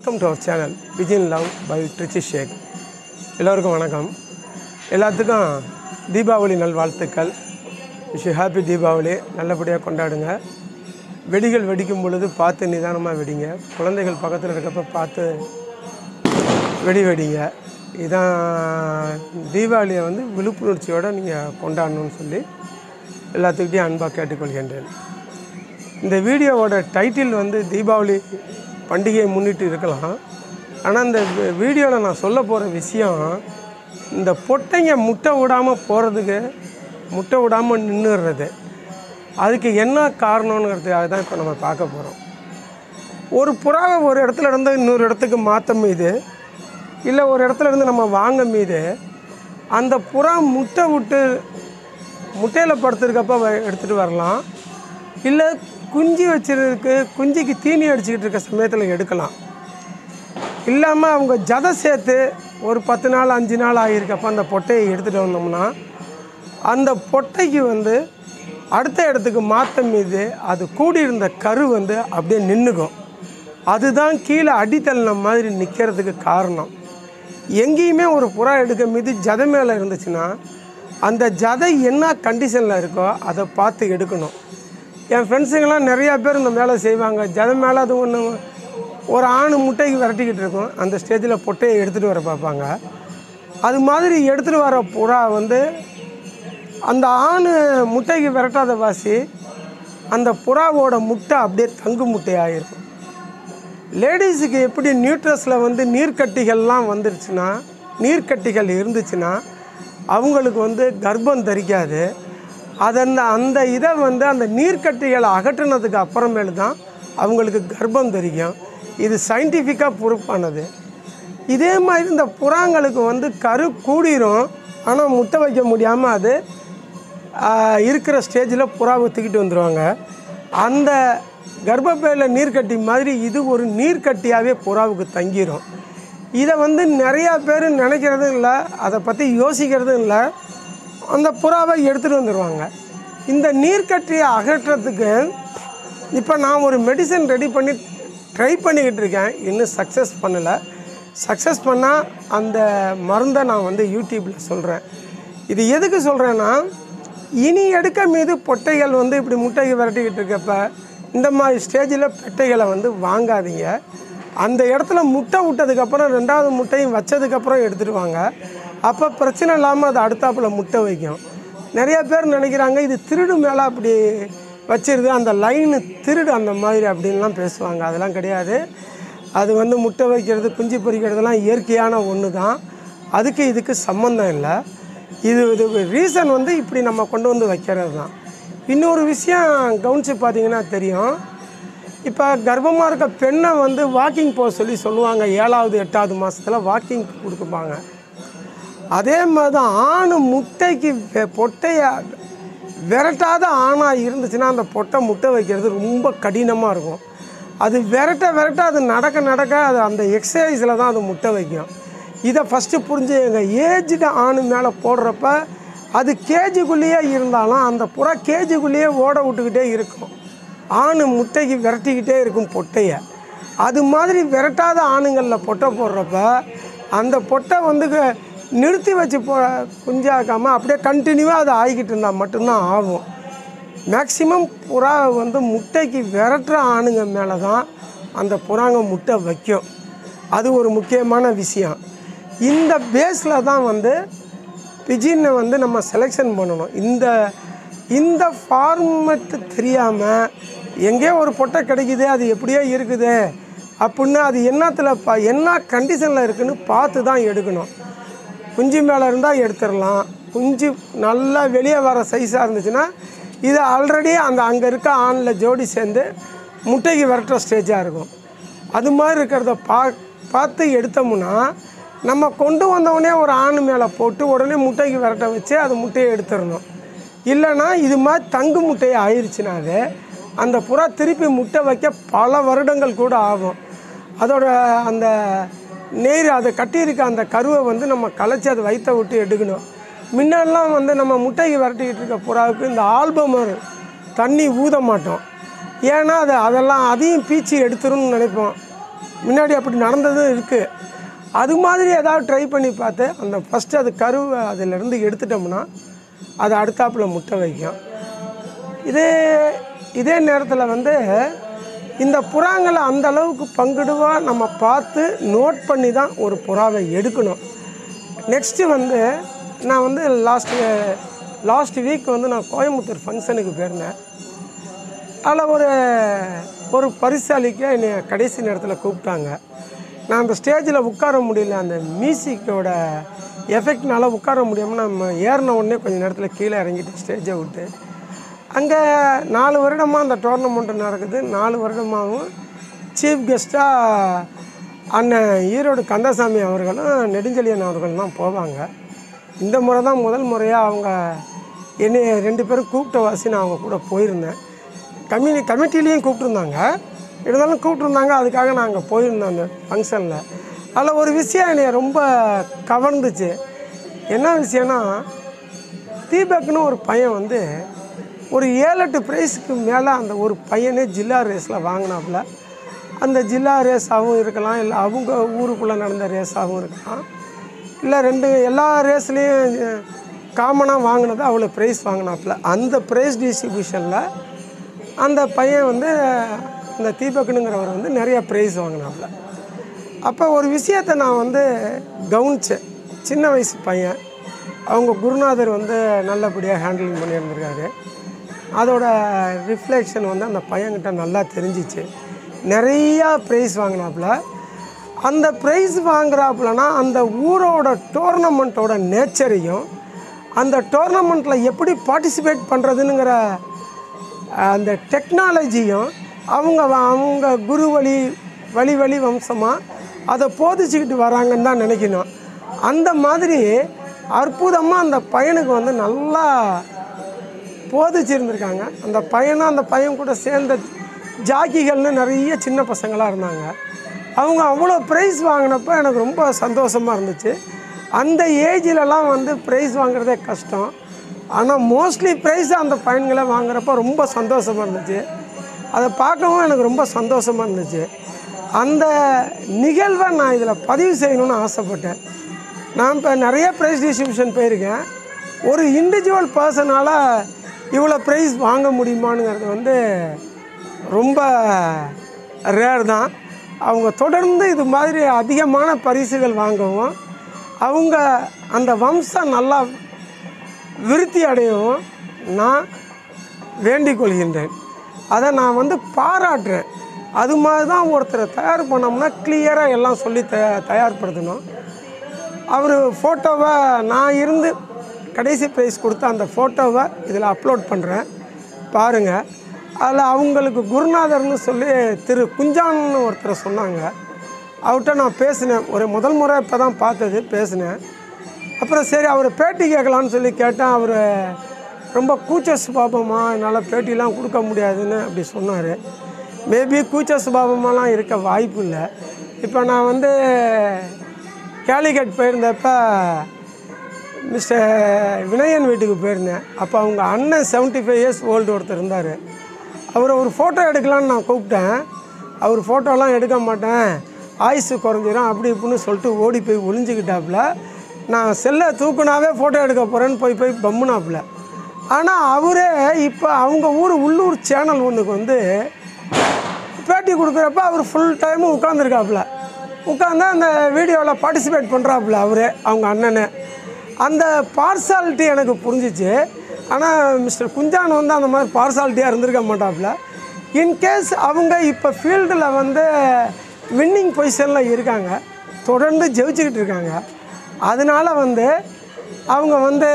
welcome to our channel Vijin love by Trichy Shek எல்லோருக்கும் வணக்கம் எல்லாத்துக்கும் தீபாவளி நல்வாழ்த்துக்கள் விஷ் ஹாப்பி தீபாவளி நல்லபடியாக கொண்டாடுங்க வெடிகள் வெடிக்கும் பொழுது பார்த்து நிதானமாக வெடிங்க குழந்தைகள் பக்கத்தில் இருக்கப்ப பார்த்து வெடி வெடிங்க இதான் தீபாவளியை வந்து விழிப்புணர்ச்சியோடு நீங்கள் கொண்டாடணும்னு சொல்லி எல்லாத்துக்கிட்டையும் அன்பாக கேட்டுக்கொள்கின்றேன் இந்த வீடியோவோட டைட்டில் வந்து தீபாவளி பண்டிகையை முன்னிட்டு இருக்கலாம் ஆனால் இந்த வீடியோவில் நான் சொல்ல போகிற விஷயம் இந்த பொட்டைங்க முட்டை விடாமல் போகிறதுக்கு முட்டை விடாமல் நின்றுடுறது அதுக்கு என்ன காரணங்கிறதுக்காக தான் இப்போ நம்ம பார்க்க போகிறோம் ஒரு புறாவை ஒரு இடத்துல இருந்து இன்னொரு இடத்துக்கு மாற்ற மீது இல்லை ஒரு இடத்துல இருந்து நம்ம வாங்க மீது அந்த புறா முட்டை விட்டு முட்டையில் படுத்துருக்கப்ப வ- எடுத்துகிட்டு வரலாம் இல்லை குஞ்சு வச்சிருக்கு குஞ்சுக்கு தீனி அடிச்சுக்கிட்டு இருக்க சமயத்தில் எடுக்கலாம் இல்லாமல் அவங்க ஜதை சேர்த்து ஒரு பத்து நாள் அஞ்சு நாள் ஆகியிருக்கப்ப அந்த பொட்டையை எடுத்துகிட்டு வந்தோம்னா அந்த பொட்டைக்கு வந்து அடுத்த இடத்துக்கு மாற்ற மீது அது கூடியிருந்த கரு வந்து அப்படியே நின்றுக்கும் அதுதான் கீழே அடித்தள்ளின மாதிரி நிற்கிறதுக்கு காரணம் எங்கேயுமே ஒரு புறா எடுக்க மீது ஜதை மேலே இருந்துச்சுன்னா அந்த ஜதை என்ன கண்டிஷனில் இருக்கோ அதை பார்த்து எடுக்கணும் என் ஃப்ரெண்ட்ஸுங்கெல்லாம் நிறையா பேர் இந்த மேலே செய்வாங்க ஜதை மேலே அது ஒன்று ஒரு ஆண் முட்டைக்கு விரட்டிக்கிட்டு இருக்கும் அந்த ஸ்டேஜில் பொட்டையை எடுத்துகிட்டு வர பார்ப்பாங்க அது மாதிரி எடுத்துகிட்டு வர புறா வந்து அந்த ஆண் முட்டைக்கு விரட்டாத வாசி அந்த புறாவோட முட்டை அப்படியே தங்கு முட்டையாகிருக்கும் லேடிஸுக்கு எப்படி நியூட்ரஸில் வந்து நீர்க்கட்டிகள்லாம் வந்துருச்சுன்னா நீர்க்கட்டிகள் இருந்துச்சுன்னா அவங்களுக்கு வந்து கர்ப்பம் தரிக்காது அதன் அந்த இதை வந்து அந்த நீர்க்கட்டிகளை அகற்றினதுக்கு அப்புறமேலு தான் அவங்களுக்கு கர்ப்பம் தரிக்கும் இது சயின்டிஃபிக்காக பொறுப்பானது இதே மாதிரி இந்த புறாங்களுக்கு வந்து கரு கூடிரும் ஆனால் முட்டை வைக்க முடியாமல் அது ஆஹ், இருக்கிற ஸ்டேஜில் புறாவை தூக்கிட்டு வந்துடுவாங்க அந்த கர்ப்பப்பையில் நீர்க்கட்டி மாதிரி இது ஒரு நீர்க்கட்டியாகவே புறாவுக்கு தங்கிரும் இதை வந்து நிறையா பேர் நினைக்கிறதும் இல்லை அதை பற்றி யோசிக்கிறதும் இல்லை அந்த புறாவை எடுத்துகிட்டு வந்துடுவாங்க இந்த நீர்க்கட்டியை அகற்றத்துக்கு இப்போ நான் ஒரு மெடிசன் ரெடி பண்ணி ட்ரை பண்ணிக்கிட்டு இருக்கேன் இன்னும் சக்ஸஸ் பண்ணலை சக்ஸஸ் பண்ணால் அந்த மருந்தை நான் வந்து யூடியூப்பில் சொல்கிறேன் இது எதுக்கு சொல்கிறேன்னா இனி எடுக்க மீது பொட்டைகள் வந்து இப்படி முட்டையை விரட்டிக்கிட்டு இருக்கப்ப இந்த மாதிரி ஸ்டேஜில் பெட்டைகளை வந்து வாங்காதீங்க அந்த இடத்துல முட்டை விட்டதுக்கப்புறம் ரெண்டாவது முட்டையும் வச்சதுக்கப்புறம் எடுத்துடுவாங்க அப்போ பிரச்சனை இல்லாமல் அது அடுத்தாப்புல முட்டை வைக்கும் நிறைய பேர் நினைக்கிறாங்க இது திருடு மேலே அப்படி வச்சிருது அந்த லைனு திருடு அந்த மாதிரி அப்படின்லாம் பேசுவாங்க அதெல்லாம் கிடையாது அது வந்து முட்டை வைக்கிறது குஞ்சு பொரிக்கிறதுலாம் இயற்கையான ஒன்று தான் அதுக்கு இதுக்கு சம்மந்தம் இல்லை இது இது ரீசன் வந்து இப்படி நம்ம கொண்டு வந்து வைக்கிறது தான் இன்னொரு விஷயம் கவனித்து பார்த்தீங்கன்னா தெரியும் இப்போ கர்ப்பமாக இருக்க பெண்ணை வந்து வாக்கிங் போக சொல்லி சொல்லுவாங்க ஏழாவது எட்டாவது மாதத்தில் வாக்கிங் கொடுக்குப்பாங்க அதே மாதிரி தான் ஆண் முட்டைக்கு வெ- பொட்டைய விரட்டாத ஆணாக இருந்துச்சுன்னா அந்த பொட்டை முட்டை வைக்கிறது ரொம்ப கடினமாக இருக்கும் அது விரட்ட விரட்ட அது நடக்க நடக்க அது அந்த எக்ஸசைஸில் தான் அது முட்டை வைக்கும் இதை ஃபஸ்ட்டு புரிஞ்சுங்க ஏஜ்டு ஆணு மேலே போடுறப்ப அது கேஜிக்குள்ளேயே இருந்தாலும் அந்த புறா கேஜிக்குள்ளேயே ஓட விட்டுக்கிட்டே இருக்கும் ஆணு முட்டைக்கு விரட்டிக்கிட்டே இருக்கும் பொட்டையை அது மாதிரி விரட்டாத ஆணுங்களில் பொட்டை போடுறப்ப அந்த பொட்டை வந்து க- நிறுத்தி வச்சு போ குஞ்சாக்காமல் அப்படியே கண்டினியூவாக அது ஆகிக்கிட்டு இருந்தால் மட்டும்தான் ஆகும் மேக்சிமம் புறா வந்து முட்டைக்கு விரட்டுற ஆணுங்க மேலே தான் அந்த புறாங்க முட்டை வைக்கும் அது ஒரு முக்கியமான விஷயம் இந்த பேஸில் தான் வந்து பிஜினை வந்து நம்ம செலெக்ஷன் பண்ணணும் இந்த இந்த ஃபார்மெட்டு தெரியாமல் எங்கேயோ ஒரு பொட்டை கிடைக்குது அது எப்படியோ இருக்குது அப்படின்னு அது என்னத்தில் பா என்ன கண்டிஷனில் இருக்குன்னு பார்த்து தான் எடுக்கணும் குஞ்சு மேலே இருந்தால் எடுத்துடலாம் குஞ்சு நல்லா வெளியே வர சைஸாக இருந்துச்சுன்னா இது ஆல்ரெடி அந்த அங்கே இருக்க ஆணில் ஜோடி சேர்ந்து முட்டைக்கு விரட்டுற ஸ்டேஜாக இருக்கும் அது மாதிரி இருக்கிறத பா பார்த்து எடுத்தோம்னா நம்ம கொண்டு வந்தவொடனே ஒரு ஆண் மேலே போட்டு உடனே முட்டைக்கு விரட்ட வச்சு அது முட்டையை எடுத்துடணும் இல்லைன்னா இது மாதிரி தங்கு முட்டையை ஆயிடுச்சுனாவே அந்த புறா திருப்பி முட்டை வைக்க பல வருடங்கள் கூட ஆகும் அதோட அந்த நீர் அதை கட்டியிருக்க அந்த கருவை வந்து நம்ம கலைச்சி அதை வயிற்ற விட்டு எடுக்கணும் முன்னெல்லாம் வந்து நம்ம முட்டைக்கு விரட்டிக்கிட்டு இருக்க புறாவுக்கு இந்த ஆல்பமர் தண்ணி ஊத மாட்டோம் ஏன்னா அது அதெல்லாம் அதையும் பீச்சி எடுத்துரும்னு நினைப்போம் முன்னாடி அப்படி நடந்ததும் இருக்குது அது மாதிரி ஏதாவது ட்ரை பண்ணி பார்த்து அந்த ஃபஸ்ட்டு அது கருவை அதிலிருந்து எடுத்துட்டோம்னா அது அடுத்தாப்புல முட்டை வைக்கும் இதே இதே நேரத்தில் வந்து இந்த புறாங்களை அந்த அளவுக்கு பங்கிடுவாக நம்ம பார்த்து நோட் பண்ணி தான் ஒரு புறாவை எடுக்கணும் நெக்ஸ்ட்டு வந்து நான் வந்து லாஸ்ட்டு லாஸ்ட் வீக் வந்து நான் கோயம்புத்தூர் ஃபங்க்ஷனுக்கு போயிருந்தேன் அதில் ஒரு ஒரு பரிசாலிக்க என்னை கடைசி நேரத்தில் கூப்பிட்டாங்க நான் அந்த ஸ்டேஜில் உட்கார முடியல அந்த மியூசிக்கோட எஃபெக்ட்னால உட்கார முடியாமல் நம்ம ஏறின உடனே கொஞ்சம் நேரத்தில் கீழே இறங்கிட்டு ஸ்டேஜை விட்டு அங்கே நாலு வருடமாக அந்த டோர்னமெண்ட் நடக்குது நாலு வருடமாகவும் சீஃப் கெஸ்ட்டாக அண்ணன் ஈரோடு கந்தசாமி அவர்களும் நெடுஞ்செழியன் அவர்களும் தான் போவாங்க இந்த முறை தான் முதல் முறையாக அவங்க என்னை ரெண்டு பேரும் கூப்பிட்ட வாசி நான் அவங்க கூட போயிருந்தேன் கம்யூனி கமிட்டிலையும் கூப்பிட்ருந்தாங்க இருந்தாலும் கூப்பிட்ருந்தாங்க அதுக்காக நான் அங்கே போயிருந்தேன் அந்த ஃபங்க்ஷனில் அதில் ஒரு விஷயம் என்னை ரொம்ப கவர்ந்துச்சு என்ன விஷயம்னா தீபக்னு ஒரு பையன் வந்து ஒரு ஏழு எட்டு ப்ரைஸுக்கு மேலே அந்த ஒரு பையனே ஜில்லா ரேஸில் வாங்கினாப்புல அந்த ஜில்லா ரேஸாகவும் இருக்கலாம் இல்லை அவங்க ஊருக்குள்ளே நடந்த ரேஸாகவும் இருக்கலாம் இல்லை ரெண்டு எல்லா ரேஸ்லேயும் காமனாக வாங்கினது அவ்வளோ ப்ரைஸ் வாங்கினாப்புல அந்த ப்ரைஸ் டிஸ்ட்ரிபியூஷனில் அந்த பையன் வந்து இந்த தீபக்குனுங்கிறவர் வந்து நிறைய ப்ரைஸ் வாங்கினாப்புல அப்போ ஒரு விஷயத்தை நான் வந்து கவனித்தேன் சின்ன வயசு பையன் அவங்க குருநாதர் வந்து நல்லபடியாக ஹேண்டிலிங் பண்ணியிருந்திருக்காரு அதோட ரிஃப்ளெக்ஷன் வந்து அந்த பையன்கிட்ட நல்லா தெரிஞ்சிச்சு நிறையா ப்ரைஸ் வாங்கினாப்புல அந்த ப்ரைஸ் வாங்குறாப்புலனா அந்த ஊரோட டோர்னமெண்ட்டோட நேச்சரையும் அந்த டோர்னமெண்ட்டில் எப்படி பார்ட்டிசிபேட் பண்ணுறதுங்கிற அந்த டெக்னாலஜியும் அவங்க வ- அவங்க குரு வழி வழி வழி வம்சமாக அதை போதிச்சுக்கிட்டு வராங்கன்னு தான் நினைக்கணும் அந்த மாதிரி அற்புதமாக அந்த பையனுக்கு வந்து நல்லா போதிச்சிருந்துருக்காங்க அந்த பையனும் அந்த பையன் கூட சேர்ந்த ஜாக்கிகள்னு நிறைய சின்ன பசங்களாக இருந்தாங்க அவங்க அவ்வளோ ப்ரைஸ் வாங்கினப்போ எனக்கு ரொம்ப சந்தோஷமாக இருந்துச்சு அந்த ஏஜிலலாம் வந்து ப்ரைஸ் வாங்குறதே கஷ்டம் ஆனால் மோஸ்ட்லி ப்ரைஸ் அந்த பையன்களை வாங்குறப்ப ரொம்ப சந்தோஷமாக இருந்துச்சு அதை பார்க்கவும் எனக்கு ரொம்ப சந்தோஷமாக இருந்துச்சு அந்த நிகழ்வை நான் இதில் பதிவு செய்யணும்னு ஆசைப்பட்டேன் நான் இப்போ நிறைய ப்ரைஸ் டிஸ்ட்ரிபியூஷன் போயிருக்கேன் ஒரு இண்டிவிஜுவல் பர்சனால் இவ்வளோ ப்ரைஸ் வாங்க முடியுமானுங்கிறது வந்து ரொம்ப ரேர் தான் அவங்க தொடர்ந்து இது மாதிரி அதிகமான பரிசுகள் வாங்கவும் அவங்க அந்த வம்சம் நல்லா விருத்தி அடையவும் நான் வேண்டிக் கொள்கின்றேன் அதை நான் வந்து பாராட்டுறேன் அது மாதிரி தான் ஒருத்தரை தயார் பண்ணோம்னா கிளியராக எல்லாம் சொல்லி த தயார்படுத்தணும் அவர் ஃபோட்டோவை நான் இருந்து கடைசி ப்ரைஸ் கொடுத்த அந்த ஃபோட்டோவை இதில் அப்லோட் பண்ணுறேன் பாருங்கள் அதில் அவங்களுக்கு குருநாதர்னு சொல்லி திரு குஞ்சான்னு ஒருத்தரை சொன்னாங்க அவர்கிட்ட நான் பேசினேன் ஒரு முதல் முறை இப்போ தான் பார்த்தது பேசினேன் அப்புறம் சரி அவர் பேட்டி கேட்கலான்னு சொல்லி கேட்டேன் அவர் ரொம்ப கூச்ச சுபாவமா என்னால் பேட்டிலாம் கொடுக்க முடியாதுன்னு அப்படி சொன்னார் மேபி கூச்ச சுபாவமாலாம் இருக்க வாய்ப்பு இல்லை இப்போ நான் வந்து கேலிகட் போயிருந்தப்ப மிஸ்டர் வினயன் வீட்டுக்கு போயிருந்தேன் அப்போ அவங்க அண்ணன் 75 ஃபைவ் இயர்ஸ் ஓல்டு ஒருத்தர் இருந்தார் அவரை ஒரு ஃபோட்டோ எடுக்கலான்னு நான் கூப்பிட்டேன் அவர் ஃபோட்டோலாம் எடுக்க மாட்டேன் ஆயுசு குறைஞ்சிரும் அப்படி இப்படின்னு சொல்லிட்டு ஓடி போய் ஒளிஞ்சிக்கிட்டாப்புல நான் செல்லை தூக்குனாவே ஃபோட்டோ எடுக்க போகிறேன்னு போய் போய் பம்முனாப்புல ஆனால் அவரே இப்போ அவங்க ஊர் உள்ளூர் சேனல் ஒன்றுக்கு வந்து பேட்டி கொடுக்குறப்ப அவர் ஃபுல் டைமும் உட்காந்துருக்காப்புல உட்காந்து அந்த வீடியோவில் பார்ட்டிசிபேட் பண்ணுறாப்புல அவரே அவங்க அண்ணனு அந்த பார்சாலிட்டி எனக்கு புரிஞ்சிச்சு ஆனால் மிஸ்டர் குஞ்சான் வந்து அந்த மாதிரி பார்சாலிட்டியாக இருந்திருக்க மாட்டாப்புல இன்கேஸ் அவங்க இப்போ ஃபீல்டில் வந்து வின்னிங் பொசிஷனில் இருக்காங்க தொடர்ந்து ஜெயிச்சுக்கிட்டு இருக்காங்க அதனால வந்து அவங்க வந்து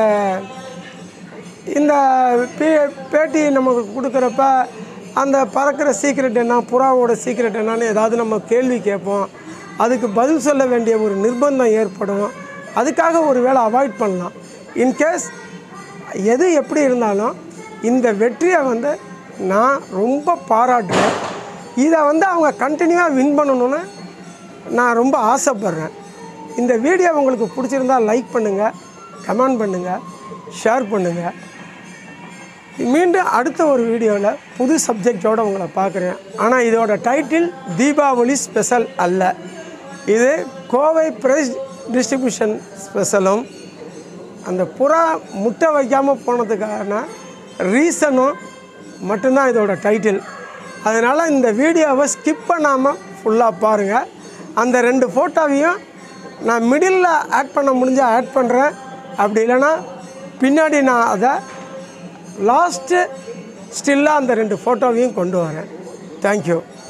இந்த பே பேட்டி நமக்கு கொடுக்குறப்ப அந்த பறக்கிற சீக்ரெட் என்ன புறாவோட சீக்ரெட் என்னன்னு ஏதாவது நம்ம கேள்வி கேட்போம் அதுக்கு பதில் சொல்ல வேண்டிய ஒரு நிர்பந்தம் ஏற்படும் அதுக்காக ஒரு வேளை அவாய்ட் பண்ணலாம் இன்கேஸ் எது எப்படி இருந்தாலும் இந்த வெற்றியை வந்து நான் ரொம்ப பாராட்டுறேன் இதை வந்து அவங்க கண்டினியூவாக வின் பண்ணணும்னு நான் ரொம்ப ஆசைப்பட்றேன் இந்த வீடியோ உங்களுக்கு பிடிச்சிருந்தா லைக் பண்ணுங்கள் கமெண்ட் பண்ணுங்கள் ஷேர் பண்ணுங்கள் மீண்டும் அடுத்த ஒரு வீடியோவில் புது சப்ஜெக்டோடு உங்களை பார்க்குறேன் ஆனால் இதோட டைட்டில் தீபாவளி ஸ்பெஷல் அல்ல இது கோவை ப்ரைஸ் டிஸ்ட்ரிபியூஷன் ஸ்பெஷலும் அந்த புறா முட்டை வைக்காமல் போனதுக்கான ரீசனும் மட்டும்தான் இதோட டைட்டில் அதனால் இந்த வீடியோவை ஸ்கிப் பண்ணாமல் ஃபுல்லாக பாருங்கள் அந்த ரெண்டு ஃபோட்டோவையும் நான் மிடில் ஆட் பண்ண முடிஞ்சால் ஆட் பண்ணுறேன் அப்படி இல்லைன்னா பின்னாடி நான் அதை லாஸ்ட்டு ஸ்டில்லாக அந்த ரெண்டு ஃபோட்டோவையும் கொண்டு வரேன் தேங்க்யூ